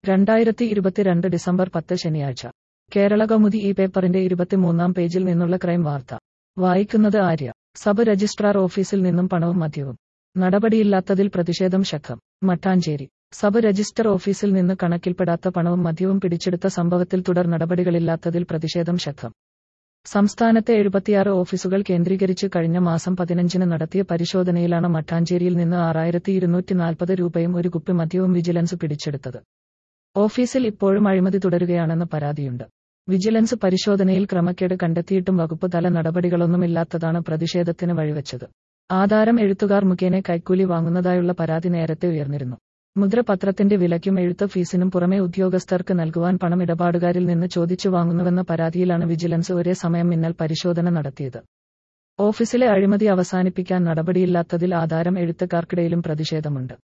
രണ്ടായിരത്തി ഇരുപത്തിരണ്ട് ഡിസംബർ പത്ത് ശനിയാഴ്ച കേരള കൗമുദി ഈ പേപ്പറിന്റെ ഇരുപത്തിമൂന്നാം പേജിൽ നിന്നുള്ള ക്രൈം വാർത്ത വായിക്കുന്നത് ആര്യ സബ് രജിസ്ട്രാർ ഓഫീസിൽ നിന്നും പണവും മദ്യവും നടപടിയില്ലാത്തതിൽ പ്രതിഷേധം ശക്തം മട്ടാഞ്ചേരി സബ് രജിസ്റ്റർ ഓഫീസിൽ നിന്ന് കണക്കിൽപ്പെടാത്ത പണവും മദ്യവും പിടിച്ചെടുത്ത സംഭവത്തിൽ തുടർ നടപടികളില്ലാത്തതിൽ പ്രതിഷേധം ശക്തം സംസ്ഥാനത്തെ എഴുപത്തിയാറ് ഓഫീസുകൾ കേന്ദ്രീകരിച്ച് കഴിഞ്ഞ മാസം പതിനഞ്ചിന് നടത്തിയ പരിശോധനയിലാണ് മട്ടാഞ്ചേരിയിൽ നിന്ന് ആറായിരത്തി ഇരുന്നൂറ്റി നാൽപ്പത് രൂപയും ഒരു കുപ്പി മദ്യവും വിജിലൻസ് പിടിച്ചെടുത്തത് ഓഫീസിൽ ഇപ്പോഴും അഴിമതി തുടരുകയാണെന്ന് പരാതിയുണ്ട് വിജിലൻസ് പരിശോധനയിൽ ക്രമക്കേട് കണ്ടെത്തിയിട്ടും വകുപ്പ് തല നടപടികളൊന്നുമില്ലാത്തതാണ് പ്രതിഷേധത്തിന് വഴിവെച്ചത് ആധാരം എഴുത്തുകാർ മുഖേന കൈക്കൂലി വാങ്ങുന്നതായുള്ള പരാതി നേരത്തെ ഉയർന്നിരുന്നു മുദ്രപത്രത്തിന്റെ വിലയ്ക്കും എഴുത്ത് ഫീസിനും പുറമെ ഉദ്യോഗസ്ഥർക്ക് നൽകുവാൻ പണം ഇടപാടുകാരിൽ നിന്ന് ചോദിച്ചു വാങ്ങുന്നുവെന്ന പരാതിയിലാണ് വിജിലൻസ് ഒരേ സമയം മിന്നൽ പരിശോധന നടത്തിയത് ഓഫീസിലെ അഴിമതി അവസാനിപ്പിക്കാൻ നടപടിയില്ലാത്തതിൽ ആധാരം എഴുത്തുകാർക്കിടയിലും പ്രതിഷേധമുണ്ട്